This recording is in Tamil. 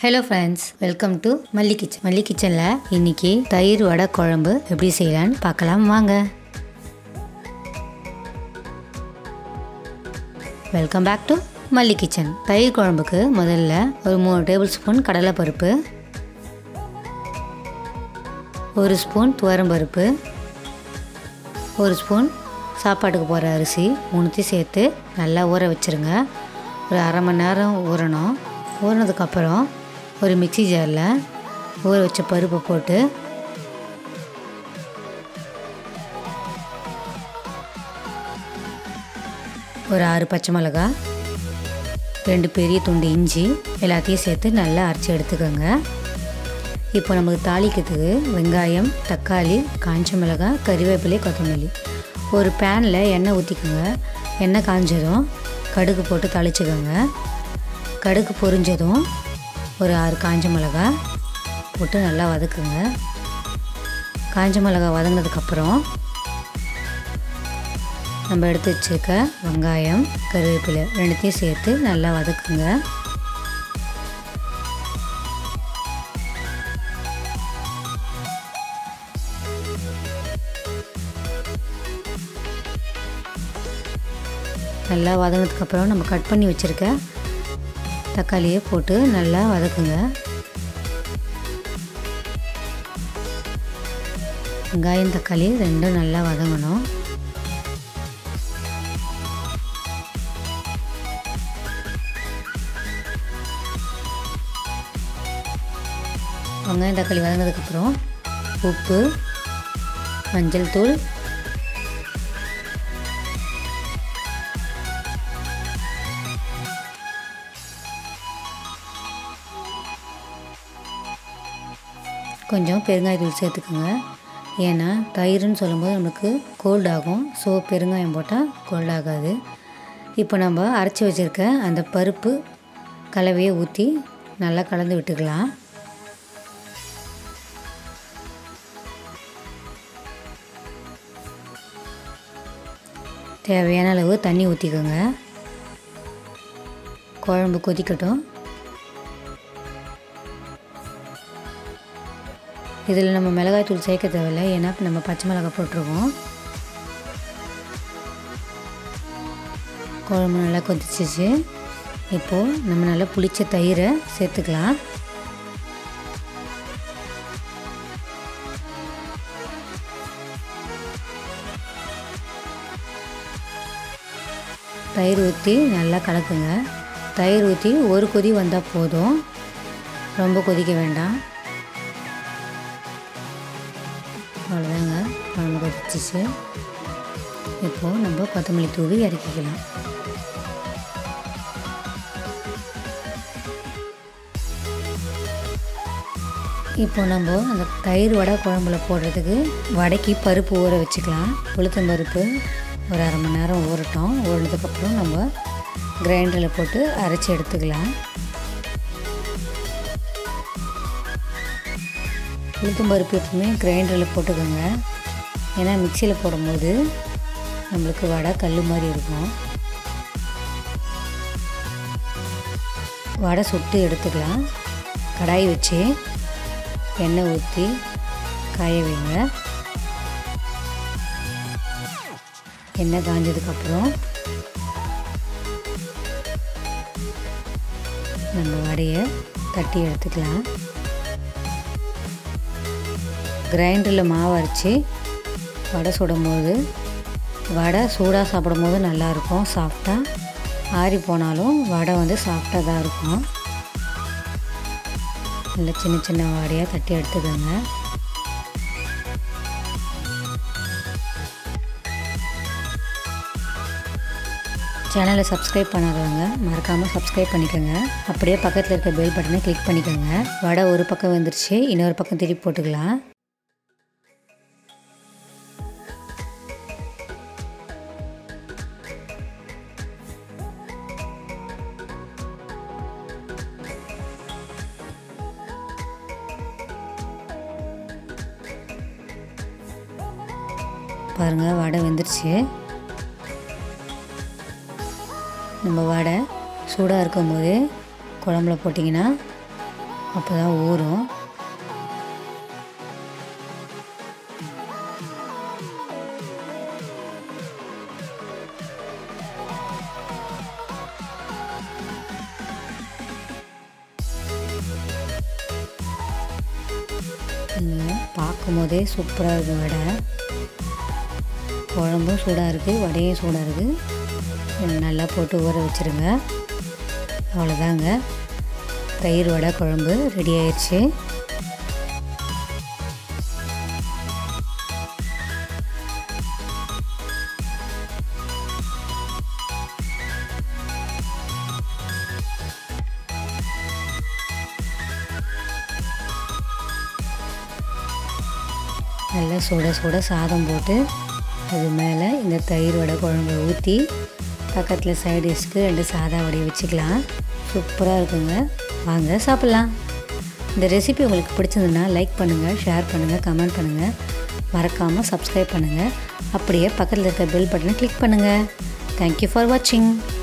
hello friends welcome to Malli kitchen Malli கிச்சனில் இன்னைக்கு தயிர் வடை குழம்பு எப்படி செய்யலான்னு பார்க்கலாம் வாங்க welcome back to Malli kitchen தயிர் குழம்புக்கு முதல்ல ஒரு மூணு டேபிள் ஸ்பூன் கடலைப்பருப்பு ஒரு ஸ்பூன் துவரம்பருப்பு ஒரு ஸ்பூன் சாப்பாட்டுக்கு போகிற அரிசி மூணுத்தையும் சேர்த்து நல்லா ஊற வச்சுருங்க ஒரு அரை மணி நேரம் ஊறணும் ஊறினதுக்கப்புறம் ஒரு மிக்ஸி ஜாரில் ஊற வச்ச பருப்பை போட்டு ஒரு ஆறு பச்சை மிளகா ரெண்டு பெரிய துண்டு இஞ்சி எல்லாத்தையும் சேர்த்து நல்லா அரைச்சி எடுத்துக்கோங்க இப்போ நமக்கு தாளிக்கிறதுக்கு வெங்காயம் தக்காளி காஞ்ச மிளகாய் கறிவேப்பிலை கொத்தமல்லி ஒரு பேனில் எண்ணெய் ஊற்றிக்கோங்க எண்ணெய் காஞ்சதும் கடுகு போட்டு தாளிச்சுக்கோங்க கடுகு பொரிஞ்சதும் ஒரு ஆறு காஞ்ச மிளகா போட்டு நல்லா வதக்குங்க காஞ்ச மிளகா வதங்கினதுக்கப்புறம் நம்ம எடுத்து வச்சுருக்க வெங்காயம் கருவேப்பிலை ரெண்டுத்தையும் சேர்த்து நல்லா வதக்குங்க நல்லா வதங்கினதுக்கப்புறம் நம்ம கட் பண்ணி வச்சுருக்க தக்காளியை போட்டு நல்லா வதக்குங்க வெங்காயம் தக்காளி ரெண்டும் நல்லா வதங்கணும் வெங்காயம் தக்காளி வதங்கினதுக்கப்புறம் உப்பு மஞ்சள் தூள் கொஞ்சம் பெருங்காயத்தூள் சேர்த்துக்கோங்க ஏன்னா தயிர்னு சொல்லும்போது நம்மளுக்கு கோல்ட் ஆகும் ஸோ பெருங்காயம் போட்டால் கோல்ட் ஆகாது இப்போ நம்ம அரைச்சி வச்சுருக்க அந்த பருப்பு கலவையை ஊற்றி நல்லா கலந்து விட்டுக்கலாம் தேவையான அளவு தண்ணி ஊற்றிக்கோங்க குழம்பு கொதிக்கட்டும் இதில் நம்ம மிளகாய் தூள் சேர்க்க தேவையில்லை ஏன்னா நம்ம பச்சை மிளகாய் போட்டிருக்கோம் குழம்பு நல்லா கொதிச்சிச்சு இப்போது நம்ம நல்லா புளிச்ச தயிரை சேர்த்துக்கலாம் தயிர் ஊற்றி நல்லா கலக்குங்க தயிர் ஊற்றி ஒரு கொதி வந்தால் போதும் ரொம்ப கொதிக்க வேண்டாம் அவ்வளோதாங்க குழம்பு கொதிச்சிச்சு இப்போது நம்ம கொத்தமல்லி தூவி இறக்கிக்கலாம் இப்போ நம்ம அந்த தயிர் வடை குழம்புல போடுறதுக்கு வடைக்கு பருப்பு ஊற வச்சுக்கலாம் உளுத்தம் பருப்பு ஒரு அரை மணி நேரம் ஊறட்டும் ஊறினதுக்கப்புறம் நம்ம கிரைண்டரில் போட்டு அரைச்சி எடுத்துக்கலாம் உளுத்தம் பருப்பு எப்பவுமே கிரைண்டரில் போட்டுக்கோங்க ஏன்னா மிக்சியில் போடும்போது நம்மளுக்கு வடை கல் மாதிரி இருக்கும் வடை சுட்டு எடுத்துக்கலாம் கடாய் வச்சு எண்ணெய் ஊற்றி காய வைங்க எண்ணெய் காஞ்சதுக்கப்புறம் நம்ம வடையை தட்டி எடுத்துக்கலாம் கிரைண்டரில் மாவு அரைச்சி வடை சுடும்போது வடை சூடாக சாப்பிடும் போது நல்லாயிருக்கும் சாஃப்டாக ஆறி போனாலும் வடை வந்து சாஃப்டாக தான் இருக்கும் நல்லா சின்ன சின்ன வடையாக தட்டி எடுத்துக்கோங்க சேனலை சப்ஸ்கிரைப் பண்ணாதவங்க மறக்காமல் சப்ஸ்கிரைப் பண்ணிக்கோங்க அப்படியே பக்கத்தில் இருக்க பெல் பட்டனை கிளிக் பண்ணிக்கோங்க வடை ஒரு பக்கம் வந்துருச்சு இன்னொரு பக்கம் திருப்பி போட்டுக்கலாம் பாருங்கள் வடை வெந்துருச்சு நம்ம வடை சூடாக இருக்கும்போது குழம்புல போட்டிங்கன்னா அப்போ தான் ஊறும் பார்க்கும் போதே சூப்பராக இருக்குது வடை குழம்பும் சூடாக இருக்குது வடையும் சூடாக இருக்குது நல்லா போட்டு ஊற வச்சுருங்க அவ்வளோதாங்க தயிர் வடை குழம்பு ரெடி ஆயிடுச்சு நல்லா சுட சுட சாதம் போட்டு அது மேலே இந்த தயிர் வடை குழம்பை ஊற்றி பக்கத்தில் சைட் டிஷ்க்கு ரெண்டு சாதா வடையை வச்சுக்கலாம் சூப்பராக இருக்குங்க வாங்க சாப்பிட்லாம் இந்த ரெசிபி உங்களுக்கு பிடிச்சதுன்னா லைக் பண்ணுங்கள் ஷேர் பண்ணுங்கள் கமெண்ட் பண்ணுங்கள் மறக்காமல் சப்ஸ்கிரைப் பண்ணுங்கள் அப்படியே பக்கத்தில் இருக்க பெல் பட்டனை கிளிக் பண்ணுங்கள் தேங்க்யூ ஃபார் வாட்சிங்